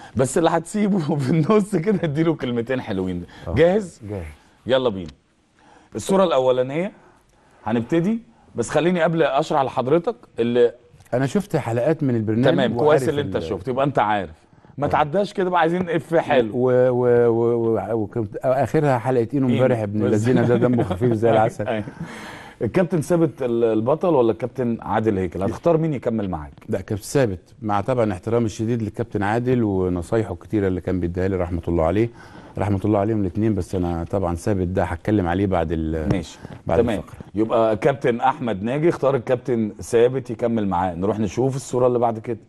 بس اللي هتسيبه في النص كده اديله كلمتين حلوين جاهز جاهز يلا بينا الصوره الاولانيه هنبتدي بس خليني قبل اشرح لحضرتك اللي انا شفت حلقات من البرنامج تمام كويس وعارف اللي انت ال- شفت يبقى انت عارف ما تعداش كده بقى عايزين اف حلو و و و و وكنت اخرها حلقه اينو امبارح ابن الذين ده دمه خفيف زي العسل أيوة. الكابتن ثابت ال- البطل ولا الكابتن عادل هيكل هتختار مين يكمل معاك لا كابتن ثابت مع طبعا احترامي الشديد للكابتن عادل ونصايحه الكتيره اللي كان بيديها لي رحمه الله عليه رحمه الله عليهم الاثنين بس انا طبعا ثابت ده هتكلم عليه بعد ال ماشي بعد تمام الفقرة. يبقى كابتن احمد ناجي اختار الكابتن ثابت يكمل معاه نروح نشوف الصوره اللي بعد كده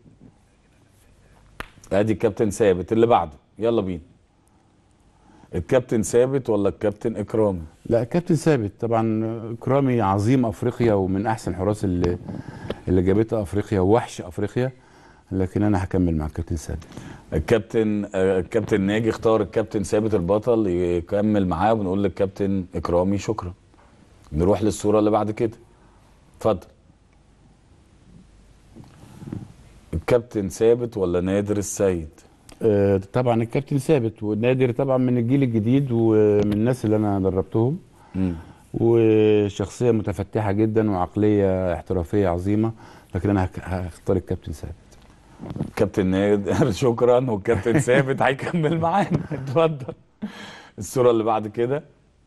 ادي الكابتن ثابت اللي بعده يلا بينا الكابتن ثابت ولا الكابتن اكرامي لا كابتن ثابت طبعا اكرامي عظيم افريقيا ومن احسن حراس اللي اللي جابتها افريقيا ووحش افريقيا لكن انا هكمل مع الكابتن ثابت الكابتن آه، الكابتن ناجي اختار الكابتن ثابت البطل يكمل معاه ونقول للكابتن اكرامي شكرا نروح للصوره اللي بعد كده اتفضل الكابتن ثابت ولا نادر السيد آه، طبعا الكابتن ثابت ونادر طبعا من الجيل الجديد ومن الناس اللي انا دربتهم مم. وشخصيه متفتحه جدا وعقليه احترافيه عظيمه لكن انا هك- هختار الكابتن ثابت كابتن نادر شكرا والكابتن ثابت هيكمل معانا اتفضل الصوره اللي بعد كده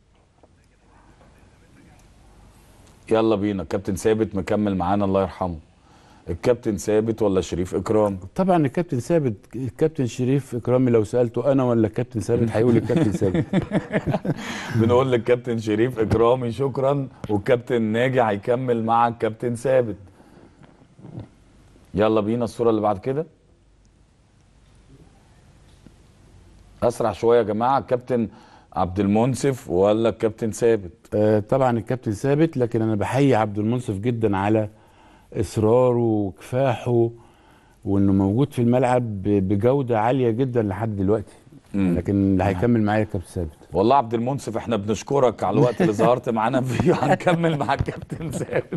يلا بينا كابتن ثابت مكمل معانا الله يرحمه الكابتن ثابت ولا شريف اكرام طبعا الكابتن ثابت الكابتن شريف اكرامي لو سالته انا ولا الكابتن ثابت هيقول الكابتن ثابت بنقول للكابتن شريف اكرامي شكرا والكابتن ناجي هيكمل مع الكابتن ثابت يلا بينا الصوره اللي بعد كده اسرع شويه يا جماعه الكابتن عبد المنصف ولا الكابتن ثابت آه، طبعا الكابتن ثابت لكن انا بحيي عبد المنصف جدا على اصراره وكفاحه وانه موجود في الملعب ب- بجوده عاليه جدا لحد دلوقتي مم. لكن اللي هيكمل معايا الكابتن ثابت والله عبد المنصف احنا بنشكرك على الوقت اللي ظهرت معانا فيه هنكمل مع الكابتن ثابت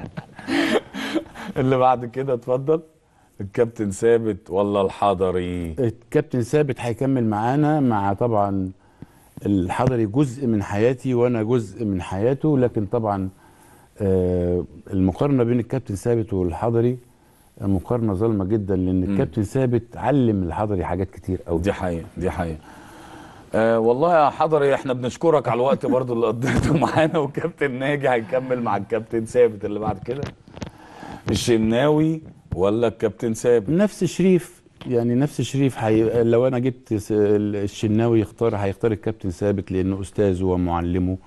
اللي بعد كده اتفضل الكابتن ثابت ولا الحضري الكابتن ثابت هيكمل معانا مع طبعا الحضري جزء من حياتي وانا جزء من حياته لكن طبعا آه، المقارنه بين الكابتن ثابت والحضري مقارنه ظالمه جدا لان الكابتن ثابت علم الحضري حاجات كتير قوي دي حقيقة دي حقيقة آه والله يا حضري احنا بنشكرك على الوقت برضو اللي قضيته معانا والكابتن ناجي هيكمل مع الكابتن ثابت اللي بعد كده الشناوي ولا الكابتن ثابت نفس شريف يعني نفس شريف حي... لو انا جبت س- الشناوي يختار هيختار الكابتن ثابت لانه استاذه ومعلمه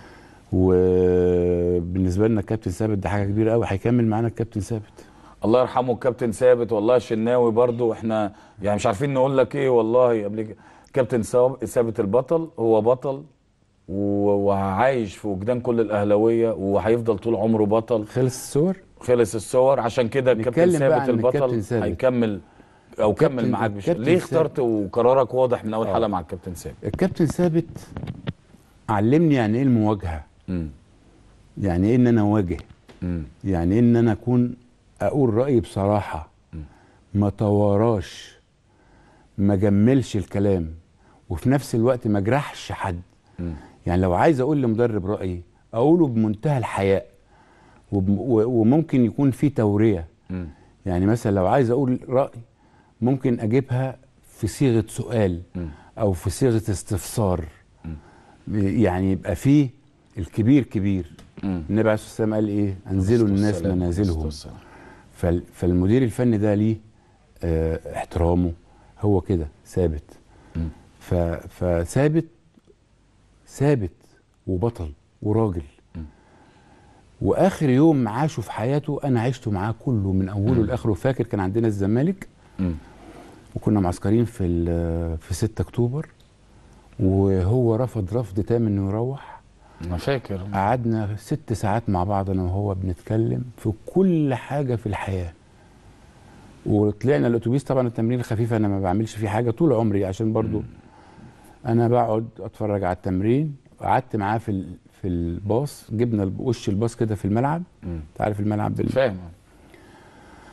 وبالنسبه لنا الكابتن ثابت ده حاجه كبيره قوي هيكمل معانا الكابتن ثابت الله يرحمه الكابتن ثابت والله الشناوي برضو احنا يعني مش عارفين نقول لك ايه والله قبل كده كابتن ثاب- ثابت البطل هو بطل و- وعايش في وجدان كل الاهلاويه وهيفضل طول عمره بطل خلص الصور خلص الصور عشان كده الكابتن نتكلم بقى ثابت عن البطل الكابتن ثابت. هيكمل او الكابتن- كمل معاك بش... الكابتن ليه ثابت. اخترت وقرارك واضح من اول آه. حلقه مع الكابتن ثابت الكابتن ثابت علمني يعني ايه المواجهه امم يعني ايه ان انا اواجه امم يعني ان انا اكون اقول رايي بصراحه ما تواراش ما جملش الكلام وفي نفس الوقت ما اجرحش حد مم. يعني لو عايز اقول لمدرب رايي اقوله بمنتهى الحياء وب- و- وممكن يكون في توريه امم يعني مثلا لو عايز اقول راي ممكن اجيبها في صيغه سؤال مم. او في صيغه استفسار يعني يبقى فيه الكبير كبير مم. النبي عليه الصلاه والسلام قال ايه انزلوا الناس والسلام. منازلهم والسلام. فال- فالمدير الفني ده ليه آه، احترامه هو كده ثابت مم. ف- فثابت ثابت وبطل وراجل واخر يوم عاشه في حياته انا عشته معاه كله من اوله لاخره فاكر كان عندنا الزمالك مم. وكنا معسكرين في ال- في 6 اكتوبر وهو رفض رفض تام انه يروح انا فاكر قعدنا ست ساعات مع بعض انا وهو بنتكلم في كل حاجه في الحياه وطلعنا الاتوبيس طبعا التمرين الخفيف انا ما بعملش فيه حاجه طول عمري عشان برضو انا بقعد اتفرج على التمرين قعدت معاه في ال- في الباص جبنا الب- وش الباص كده في الملعب مم. انت عارف الملعب بال... فاهم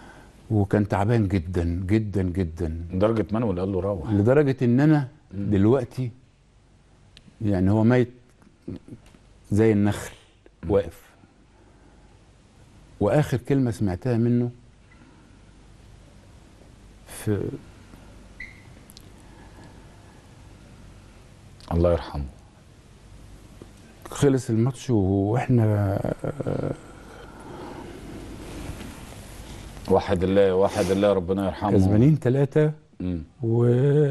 وكان تعبان جدا جدا جدا لدرجه مانويل قال له روح لدرجه ان انا دلوقتي يعني هو ميت زي النخل واقف واخر كلمه سمعتها منه في الله يرحمه خلص الماتش واحنا وحد الله وحد الله ربنا يرحمه كسبانين ثلاثة مم. و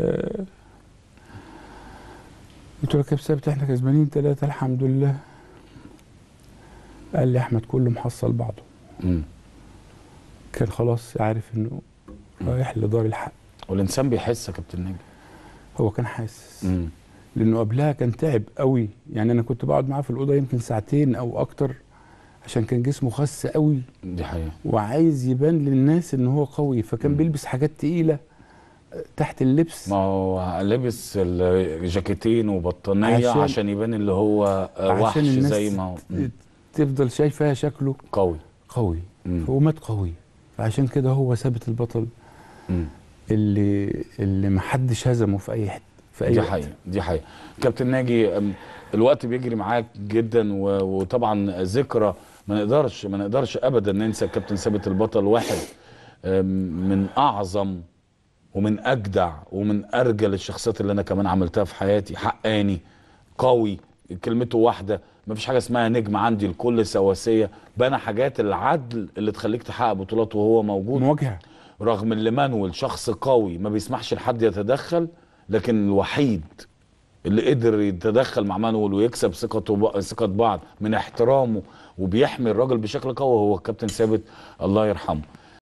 قلت له يا كابتن ثابت احنا كسبانين ثلاثة الحمد لله قال لي احمد كله محصل بعضه مم. كان خلاص عارف انه رايح لدار الحق والانسان بيحس يا كابتن نجم هو كان حاسس مم. لانه قبلها كان تعب قوي يعني انا كنت بقعد معاه في الاوضه يمكن ساعتين او اكتر عشان كان جسمه خس قوي دي حقيقه وعايز يبان للناس ان هو قوي فكان بيلبس حاجات تقيله تحت اللبس ما هو لبس الجاكيتين وبطانيه عشان, عشان- عشان يبان اللي هو آه، عشان وحش الناس زي ما هو مم. تفضل شايفاها شكله قوي قوي مم. هو مات قوي فعشان كده هو ثابت البطل مم. اللي اللي ما حدش هزمه في اي حته في اي دي وقت. حقيقة دي حقيقة كابتن ناجي أم، الوقت بيجري معاك جدا و- وطبعا ذكرى ما نقدرش ما نقدرش ابدا ننسى كابتن ثابت البطل واحد أم، من اعظم ومن اجدع ومن ارجل الشخصيات اللي انا كمان عملتها في حياتي حقاني قوي كلمته واحده ما فيش حاجه اسمها نجم عندي الكل سواسيه بنى حاجات العدل اللي تخليك تحقق بطولات وهو موجود مواجهه رغم ان مانويل شخص قوي ما بيسمحش لحد يتدخل لكن الوحيد اللي قدر يتدخل مع مانويل ويكسب ثقته ب- ثقة بعض من احترامه وبيحمي الراجل بشكل قوي هو الكابتن ثابت الله يرحمه